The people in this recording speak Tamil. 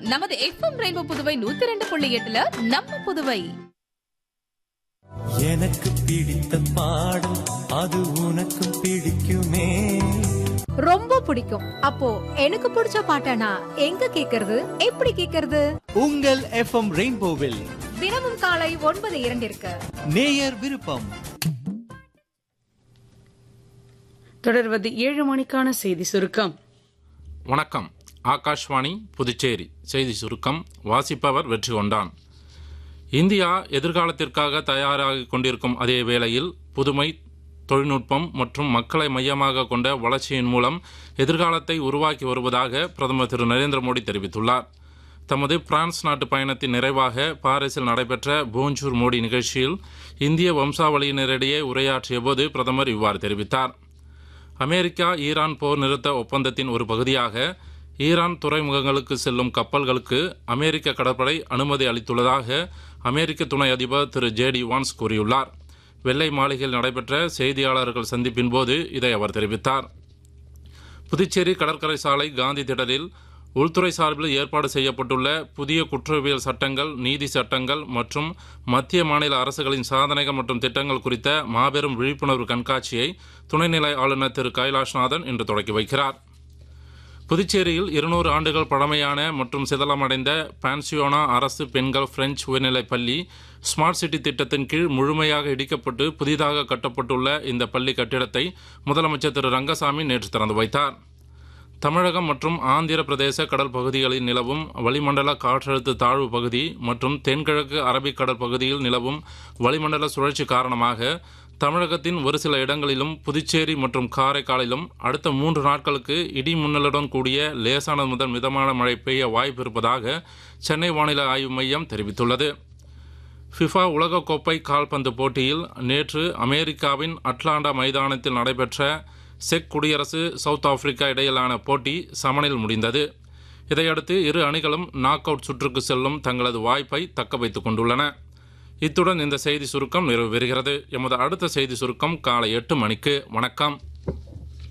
நமது எஃப்எம் ரெயின்போ புதுவை நூத்தி ரெண்டு புள்ளி எட்டுல நம்ம புதுவை எனக்கு பிடித்த பாடல் அது உனக்கும் பிடிக்குமே ரொம்ப பிடிக்கும் அப்போ எனக்கு பிடிச்ச பாட்டனா எங்க கேக்குறது எப்படி கேக்குறது உங்கள் எஃப்எம் ரெயின்போவில் தினமும் காலை ஒன்பது இரண்டிற்கு நேயர் விருப்பம் தொடர்வது ஏழு மணிக்கான செய்தி சுருக்கம் வணக்கம் ஆகாஷ்வாணி புதுச்சேரி செய்தி சுருக்கம் வாசிப்பவர் வெற்றி கொண்டான் இந்தியா எதிர்காலத்திற்காக தயாராகிக் கொண்டிருக்கும் அதே வேளையில் புதுமை தொழில்நுட்பம் மற்றும் மக்களை மையமாக கொண்ட வளர்ச்சியின் மூலம் எதிர்காலத்தை உருவாக்கி வருவதாக பிரதமர் திரு நரேந்திர மோடி தெரிவித்துள்ளார் தமது பிரான்ஸ் நாட்டு பயணத்தின் நிறைவாக பாரிஸில் நடைபெற்ற போஞ்சூர் மோடி நிகழ்ச்சியில் இந்திய வம்சாவளியினரிடையே உரையாற்றிய போது பிரதமர் இவ்வாறு தெரிவித்தார் அமெரிக்கா ஈரான் போர் நிறுத்த ஒப்பந்தத்தின் ஒரு பகுதியாக ஈரான் துறைமுகங்களுக்கு செல்லும் கப்பல்களுக்கு அமெரிக்க கடற்படை அனுமதி அளித்துள்ளதாக அமெரிக்க துணை அதிபர் திரு ஜே டி வான்ஸ் கூறியுள்ளார் வெள்ளை மாளிகையில் நடைபெற்ற செய்தியாளர்கள் சந்திப்பின் போது இதை அவர் தெரிவித்தார் புதுச்சேரி கடற்கரை சாலை காந்தி திடலில் உள்துறை சார்பில் ஏற்பாடு செய்யப்பட்டுள்ள புதிய குற்றவியல் சட்டங்கள் நீதி சட்டங்கள் மற்றும் மத்திய மாநில அரசுகளின் சாதனைகள் மற்றும் திட்டங்கள் குறித்த மாபெரும் விழிப்புணர்வு கண்காட்சியை துணைநிலை ஆளுநர் திரு கைலாஷ்நாதன் இன்று தொடங்கி வைக்கிறார் புதுச்சேரியில் இருநூறு ஆண்டுகள் பழமையான மற்றும் சிதலமடைந்த பான்சியோனா அரசு பெண்கள் பிரெஞ்சு உயர்நிலைப் பள்ளி ஸ்மார்ட் சிட்டி திட்டத்தின் கீழ் முழுமையாக இடிக்கப்பட்டு புதிதாக கட்டப்பட்டுள்ள இந்த பள்ளி கட்டிடத்தை முதலமைச்சர் திரு ரங்கசாமி நேற்று திறந்து வைத்தார் தமிழகம் மற்றும் ஆந்திர பிரதேச கடல் பகுதிகளில் நிலவும் வளிமண்டல காற்றழுத்த தாழ்வு பகுதி மற்றும் தென்கிழக்கு அரபிக்கடல் பகுதியில் நிலவும் வளிமண்டல சுழற்சி காரணமாக தமிழகத்தின் ஒரு சில இடங்களிலும் புதுச்சேரி மற்றும் காரைக்காலிலும் அடுத்த மூன்று நாட்களுக்கு இடி முன்னலுடன் கூடிய லேசானது முதல் மிதமான மழை பெய்ய வாய்ப்பு இருப்பதாக சென்னை வானிலை ஆய்வு மையம் தெரிவித்துள்ளது ஃபிஃபா உலகக்கோப்பை கால்பந்து போட்டியில் நேற்று அமெரிக்காவின் அட்லாண்டா மைதானத்தில் நடைபெற்ற செக் குடியரசு சவுத் ஆப்பிரிக்கா இடையிலான போட்டி சமனில் முடிந்தது இதையடுத்து இரு அணிகளும் நாக் அவுட் சுற்றுக்கு செல்லும் தங்களது வாய்ப்பை தக்க வைத்துக் கொண்டுள்ளன இத்துடன் இந்த செய்தி சுருக்கம் நிறைவு பெறுகிறது எமது அடுத்த செய்தி சுருக்கம் காலை எட்டு மணிக்கு வணக்கம்